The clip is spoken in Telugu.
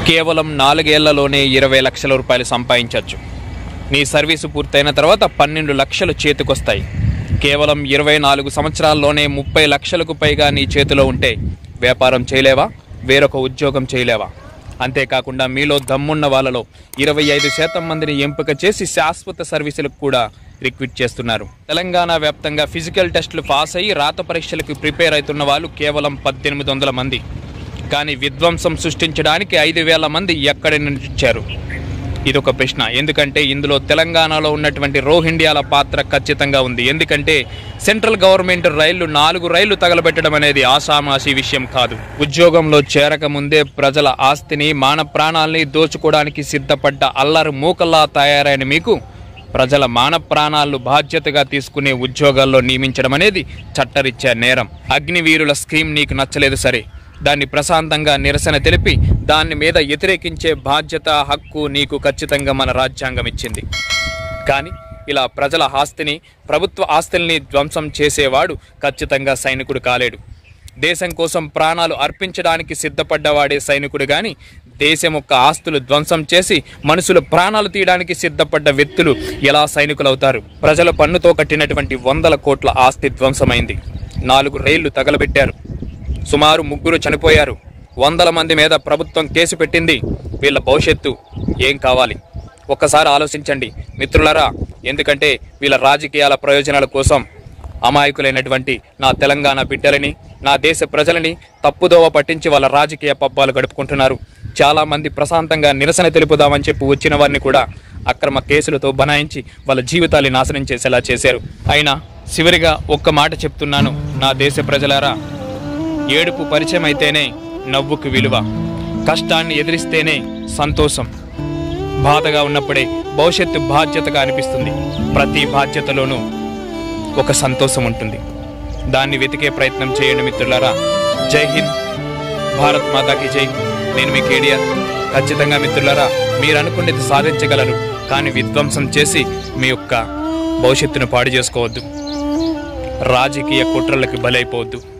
కేవలం నాలుగేళ్లలోనే ఇరవై లక్షల రూపాయలు సంపాదించవచ్చు నీ సర్వీసు పూర్తయిన తర్వాత పన్నెండు లక్షలు చేతికొస్తాయి కేవలం ఇరవై నాలుగు సంవత్సరాల్లోనే ముప్పై లక్షలకు పైగా నీ చేతిలో ఉంటే వ్యాపారం చేయలేవా వేరొక ఉద్యోగం చేయలేవా అంతేకాకుండా మీలో దమ్మున్న వాళ్ళలో ఇరవై ఐదు శాతం మందిని ఎంపిక చేసి శాశ్వత సర్వీసులకు కూడా రిక్రూట్ చేస్తున్నారు తెలంగాణ వ్యాప్తంగా ఫిజికల్ టెస్టులు పాస్ అయ్యి రాత పరీక్షలకు ప్రిపేర్ అవుతున్న వాళ్ళు కేవలం పద్దెనిమిది వందల మంది కానీ విధ్వంసం సృష్టించడానికి ఐదు వేల మంది ఎక్కడి నుంచి వచ్చారు ఇదొక ప్రశ్న ఎందుకంటే ఇందులో తెలంగాణలో ఉన్నటువంటి రోహిండియాల పాత్ర ఖచ్చితంగా ఉంది ఎందుకంటే సెంట్రల్ గవర్నమెంట్ రైళ్లు నాలుగు రైళ్లు తగలబెట్టడం అనేది ఆషామాషి విషయం కాదు ఉద్యోగంలో చేరక ముందే ప్రజల ఆస్తిని మాన ప్రాణాల్ని దోచుకోవడానికి సిద్ధపడ్డ అల్లరి మూకల్లా తయారైన మీకు ప్రజల మాన ప్రాణాలను బాధ్యతగా తీసుకునే ఉద్యోగాల్లో నియమించడం అనేది చట్టరీత్యా నేరం అగ్నివీరుల స్కీమ్ నీకు నచ్చలేదు సరే దాన్ని ప్రశాంతంగా నిరసన తెలిపి దాని మీద వ్యతిరేకించే బాధ్యత హక్కు నీకు ఖచ్చితంగా మన రాజ్యాంగం ఇచ్చింది కానీ ఇలా ప్రజల ఆస్తిని ప్రభుత్వ ఆస్తుల్ని ధ్వంసం చేసేవాడు ఖచ్చితంగా సైనికుడు కాలేడు దేశం కోసం ప్రాణాలు అర్పించడానికి సిద్ధపడ్డవాడే సైనికుడు గాని దేశం యొక్క ఆస్తులు ధ్వంసం చేసి మనుషుల ప్రాణాలు తీయడానికి సిద్ధపడ్డ వ్యక్తులు ఎలా సైనికులవుతారు ప్రజల పన్నుతో కట్టినటువంటి వందల కోట్ల ఆస్తి ధ్వంసమైంది నాలుగు రైళ్లు తగలబెట్టారు సుమారు ముగ్గురు చనిపోయారు వందల మంది మీద ప్రభుత్వం కేసు పెట్టింది వీళ్ళ భవిష్యత్తు ఏం కావాలి ఒక్కసారి ఆలోచించండి మిత్రులరా ఎందుకంటే వీళ్ళ రాజకీయాల ప్రయోజనాల కోసం అమాయకులైనటువంటి నా తెలంగాణ బిడ్డలని నా దేశ ప్రజలని తప్పుదోవ పట్టించి వాళ్ళ రాజకీయ పబ్బాలు గడుపుకుంటున్నారు చాలా మంది ప్రశాంతంగా నిరసన తెలుపుదామని చెప్పి వచ్చిన వారిని కూడా అక్రమ కేసులతో బనాయించి వాళ్ళ జీవితాన్ని నాశనం చేసేలా చేశారు అయినా చివరిగా ఒక్క మాట చెప్తున్నాను నా దేశ ప్రజలారా ఏడుపు పరిచయం అయితేనే నవ్వుకు విలువ కష్టాన్ని ఎదిరిస్తేనే సంతోషం బాధగా ఉన్నప్పుడే భవిష్యత్తు బాధ్యతగా అనిపిస్తుంది ప్రతి బాధ్యతలోనూ ఒక సంతోషం ఉంటుంది దాన్ని వెతికే ప్రయత్నం చేయండి మిత్రులారా జై హింద్ భారత్ మాతాకి జై నేను మీ కేడియర్ ఖచ్చితంగా మిత్రులారా మీరు అనుకునేది సాధించగలరు కానీ విధ్వంసం చేసి మీ యొక్క భవిష్యత్తును పాడు చేసుకోవద్దు రాజకీయ కుట్రలకు బలైపోవద్దు